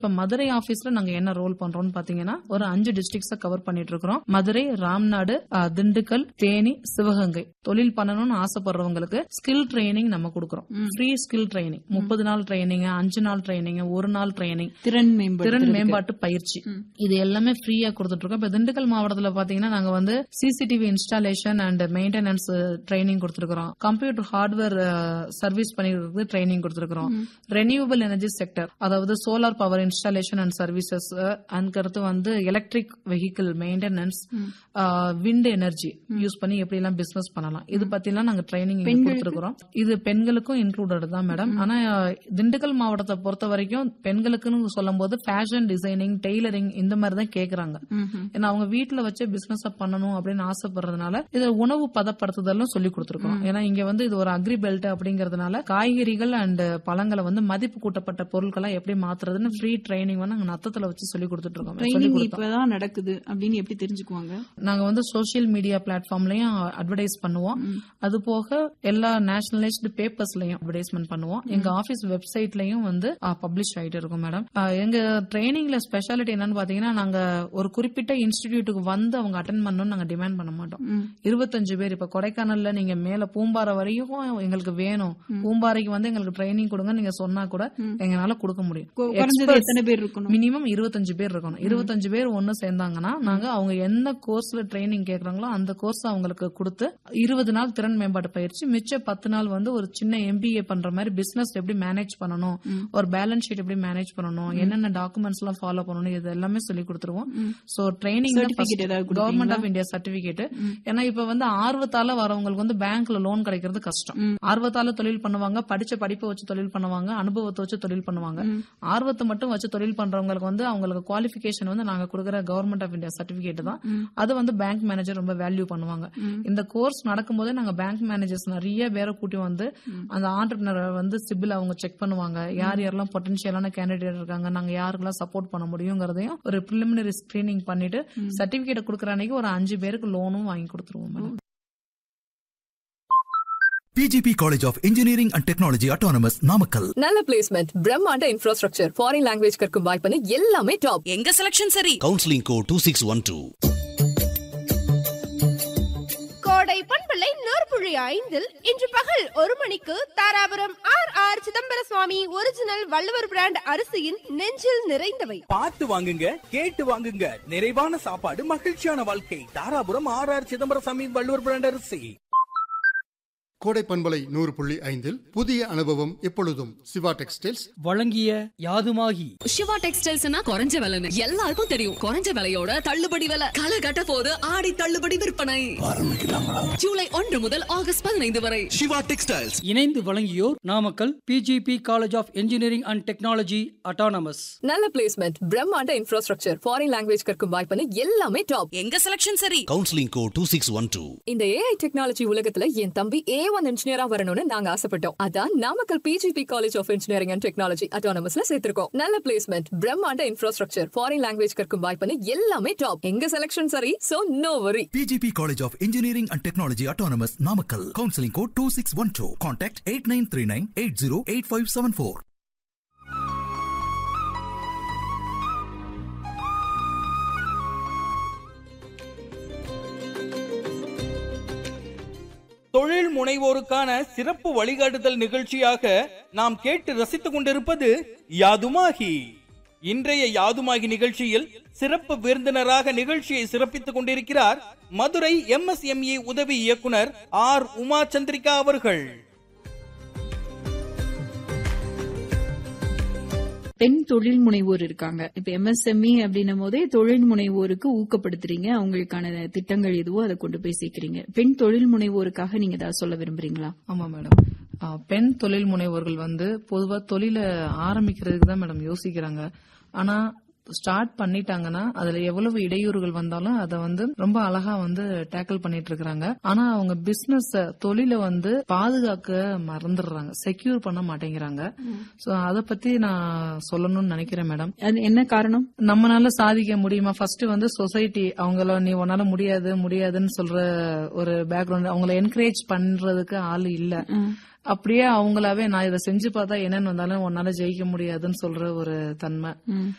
இப்ப மதுரை ஆபீஸ்ல நாங்க என்ன ரோல் பண்றோம்னு பாத்தீங்கன்னா ஒரு அஞ்சு டிஸ்ட்ரிக்ட்ஸ கவர் பண்ணிட்டு இருக்கிறோம் மதுரை ராம்நாடு அஹ், திண்டுக்கல் தேனி சிவகங்கை தொழில் பண்ணணும்னு ஆசைப்படுறவங்களுக்கு ஸ்கில் ட்ரைனிங் நம்ம கொடுக்கறோம் ஃப்ரீ ஸ்கில் ட்ரைனிங் முப்பது நாள் ட்ரைனிங் அஞ்சு நாள் ட்ரைனிங் ஒரு நாள் ட்ரைனிங் திறன் மேம்படுத்துறதுக்கு. திறன் மேம்பாட்டு பயிற்சி இது எல்லாமே ஃப்ரீயா கொடுத்துட்டு இருக்கோம் இப்ப திண்டுக்கல் மாவட்டத்துல பாத்தீங்கன்னா நாங்க வந்து CCTV installation and maintenance training கொடுத்துருக்கோம் கம்ப்யூட்டர் ஹார்ட்வேர் சர்வீஸ் பண்ணிருக்கு ட்ரைனிங் கொடுத்துருக்கோம் ரெனியூவபிள் எனர்ஜி செக்டர் அதாவது solar power installation and services அதுக்கடுத்து வந்து electric vehicle maintenance wind energy use பண்ணி எப்படி எல்லாம் பிசினஸ் பண்ணலாம் இது பத்தி எல்லாம் நாங்க ட்ரைனிங் கொடுத்துருக்கோம் இது பெண்களுக்கும் இன்க்ளூடட் தான் மேடம் ஆனா அஹ், திண்டுக்கல் மாவட்டத்தை பொறுத்த வரைக்கும் பெண்களுக்குன்னு சொல்லும் போது ஃபேஷன் டிசைனிங் டெய்லரிங் இந்த மாதிரி தான் கேக்குறாங்க ம்ஹும். ஏன்னா அவங்க வீட்டுல வச்சு பிசினஸ் பண்ணணும் அப்படின்னு ஆசைப்படுறதுனால இது உணவு பதப்படுத்துதலும் சொல்லி கொடுத்துருக்கோம் ஏன்னா இங்க வந்து இது ஒரு அக்ரி பெல்ட் அப்படிங்கறதுனால காய்கறிகள் அண்ட் பழங்களை வந்து மதிப்பு கூட்டப்பட்ட பொருட்களா எப்படி மாத்துறதுன்னு ஃப்ரீ ட்ரைனிங் வந்து நாங்க நத்தத்துல வச்சு சொல்லி கொடுத்துட்டு இருக்கோம் சொல்லி ட்ரைனிங் கொடுத்தோம் இப்பதான் நடக்குது அப்படின்னு எப்படி தெரிஞ்சுக்குவாங்க நாங்க வந்து சோஷியல் மீடியா பிளாட்ஃபார்ம்லயும் அட்வர்டைஸ் பண்ணுவோம் அது போக எல்லா நேஷனலைஸ்டு பேப்பர்ஸ்லயும் அட்வர்டைஸ்மெண்ட் பண்ணுவோம் எங்க ஆபீஸ் வெப்சைட்லயும் வந்து பப்ளிஷ் ஆயிட்டு இருக்கும் மேடம் எங்க ட்ரைனிங்ல ஸ்பெஷாலிட்டி என்னன்னு பாத்தீங்கன்னா நாங்க ஒரு குறிப்பிட்ட இன்ஸ்டிடியூட்டுக்கு வந்து அவங்க அட்டன் பண்ணணும்னு நாங்க டிமாண்ட் பண்ண மாட்டோம் ம். இருபத்தஞ்சு பேர் இப்ப கொடைக்கானல்ல நீங்க மேல பூம்பாறை வரையும் எங்களுக்கு வேணும் பூம்பாறைக்கு வந்து எங்களுக்கு ட்ரைனிங் கொடுங்க நீங்க சொன்னா கூட எங்களால கொடுக்க முடியும் கொ- குறைஞ்சது Experts. எத்தனை பேர் இருக்கணும் மினிமம் இருபத்தஞ்சு பேர் இருக்கணும் இருபத்தஞ்சு பேர் ஒண்ணு சேர்ந்தாங்கன்னா நாங்க அவங்க எந்த கோர்ஸ்ல ட்ரைனிங் கேக்குறாங்களோ அந்த கோர்ஸ் அவங்களுக்கு கொடுத்து இருபது நாள் திறன் மேம்பாட்டு பயிற்சி மிச்ச பத்து நாள் வந்து ஒரு சின்ன எம்பிஏ பண்ற மாதிரி பிசினஸ் எப்படி மேனேஜ் பண்ணணும் ஒரு பேலன்ஸ் ஷீட் எப்படி மேனேஜ் பண்ணணும் என்னென்ன டாக்குமெண்ட்ஸ் எல்லாம் ஃபாலோ பண்ணணும் இது எல்லாமே சொல்லி கொடுத்துருவோம் சோ ட்ரைனிங் Certificate ஏதாவது கொடுப்பீங்களா? கவர்மெண்ட் ஆஃப் இந்தியா சர்டிபிகேட் ஏன்னா இப்ப வந்து ஆர்வத்தால வரவங்களுக்கு வந்து பேங்க்ல லோன் கிடைக்கிறது கஷ்டம் ஆர்வத்தால தொழில் பண்ணுவாங்க படிச்ச படிப்பை வச்சு தொழில் பண்ணுவாங்க அனுபவத்தை வச்சு தொழில் பண்ணுவாங்க ஆர்வத்தை மட்டும் வச்சு தொழில் பண்றவங்களுக்கு வந்து அவங்களுக்கு குவாலிபிகேஷன் வந்து நாங்க கொடுக்குற கவர்மெண்ட் ஆஃப் இந்தியா சர்டிபிகேட் தான் அது வந்து பேங்க் மேனேஜர் ரொம்ப வேல்யூ பண்ணுவாங்க இந்த கோர்ஸ் நடக்கும்போதே நாங்க பேங்க் மேனேஜர்ஸ் நிறைய பேரை கூட்டி வந்து அந்த ஆண்டர்பிரினர் வந்து சிபில் அவங்க செக் பண்ணுவாங்க யார் யாரெல்லாம் பொட்டன்ஷியலான கேண்டிடேட் இருக்காங்க நாங்க யாருக்கெல்லாம் சப்போர்ட் பண்ண முடியுங்கிறதையும் ஒரு ப்ரிலிமினரி ஸ்கிரீனிங் பண்ணிட்டு சர்டிபிகேட் கொடுக்குற அன்னைக்கு ஒரு அஞ்சு பேருக்கு லோனும் வாங்கி கொடுத்துருவோம் madam PGP College of Engineering and Technology Autonomous Namakkal. நல்ல பிளேஸ்மெண்ட் பிரம்மாண்ட இன்ஃப்ராஸ்ட்ரக்சர் ஃபாரின் லாங்குவேஜ் கற்கும் வாய்ப்புன்னு எல்லாமே டாப் எங்க செலக்ஷன் சரி counseling code 2612 கோடை பண்பலை நூற்புழி ஐந்தில் இன்று பகல் ஒரு மணிக்கு Dharapuram R R Chidambara Swami original Valluvar brand அரிசியின் நெஞ்சில் நிறைந்தவை பார்த்து வாங்குங்க கேட்டு வாங்குங்க நிறைவான சாப்பாடு மகிழ்ச்சியான வாழ்க்கை Dharapuram R R Chidambaraswamy Valluvar brand அரிசி கோடை பண்பலை நூறு புள்ளி ஐந்தில் புதிய அனுபவம் எப்பொழுதும் சிவா டெக்ஸ்டைல்ஸ் வழங்கிய யாதுமாகி சிவா டெக்ஸ்டைல்ஸ்னா குறைஞ்ச விலைன்னு எல்லாருக்கும் தெரியும் குறைஞ்ச விலையோட தள்ளுபடி விலை களை கட்ட போது ஆடி தள்ளுபடி விற்பனை ஜூலை ஒன்று முதல் ஆகஸ்ட் பதினைந்து வரை Shiva Textiles இணைந்து வழங்கியோர் Namakkal PGP college of engineering and technology autonomous நல்ல பிளேஸ்மெண்ட் பிரம்மாண்ட இன்ஃப்ராஸ்ட்ரக்சர் ஃபாரின் லாங்குவேஜ் கற்கும் வாய்ப்புன்னு எல்லாமே டாப் எங்க செலக்ஷன் சரி counseling code 2612 இந்த ஏஐ டெக்னாலஜி உலகத்துல என் தம்பி ஏ ஒன் இன்ஜினியரா வரணும்னு நாங்க ஆசைப்பட்டோம் அதான் Namakkal PGP college of engineering and technology அட்டானமஸ்ல சேர்த்திருக்கோம் நல்ல பிளேஸ்மெண்ட் பிரம்மாண்ட இன்ஃப்ராஸ்ட்ரக்சர் ஃபாரின் லாங்குவேஜ் கற்கும் வாய்ப்புன்னு எல்லாமே டாப் எங்க செலக்ஷன் சரி so no worry PGP College of Engineering and Technology Autonomous Namakkal. Counseling code 2612. Contact 8939 808574. தொழில் முனைவோருக்கான சிறப்பு வழிகாட்டுதல் நிகழ்ச்சியாக நாம் கேட்டு ரசித்துக் கொண்டிருப்பது யாதுமாகி இன்றைய யாதுமாகி நிகழ்ச்சியில் சிறப்பு விருந்தினராக நிகழ்ச்சியை சிறப்பித்துக் கொண்டிருக்கிறார் மதுரை எம்எஸ்எம்இ உதவி இயக்குனர் ஆர் உமா சந்திரிகா அவர்கள் பெண் தொழில் முனைவோர் இருக்காங்க இப்ப எம்எஸ்எம்இ அப்படின்னும் போதே தொழில் முனைவோருக்கு ஊக்கப்படுத்துறீங்க அவங்களுக்கான திட்டங்கள் எதுவோ அதை கொண்டு போய் சேர்க்கிறீங்க பெண் தொழில் முனைவோருக்காக நீங்க ஏதாவது சொல்ல விரும்புறீங்களா ஆமா மேடம் ஆ, பெண் தொழில் முனைவோர்கள் வந்து பொதுவா தொழிலை ஆரம்பிக்கிறதுக்கு தான் மேடம் யோசிக்கிறாங்க ஆனா ஸ்டார்ட் பண்ணிட்டாங்கன்னா அதுல எவ்வளவு இடையூறுகள் வந்தாலும் அதை வந்து ரொம்ப அழகா வந்து டேக்கிள் பண்ணிட்டு இருக்காங்க ஆனா அவங்க பிசினஸ் தொழிலை வந்து பாதுகாக்க மறந்துடுறாங்க செக்யூர் பண்ண மாட்டேங்கிறாங்க சோ அத பத்தி நான் சொல்லணும்னு நினைக்கிறேன் மேடம் அது என்ன காரணம் நம்மனால சாதிக்க முடியுமா ஃபர்ஸ்ட் வந்து சொசைட்டி அவங்கள நீ உன்னால முடியாது முடியாதுன்னு சொல்ற ஒரு பேக்ரவுண்ட் அவங்கள என்கரேஜ் பண்றதுக்கு ஆள் இல்ல அப்படியே அவங்களாவே நான் இதை செஞ்சு பார்த்தா என்னன்னு வந்தாலும் உன்னால ஜெயிக்க முடியாதுன்னு சொல்ற ஒரு தன்மை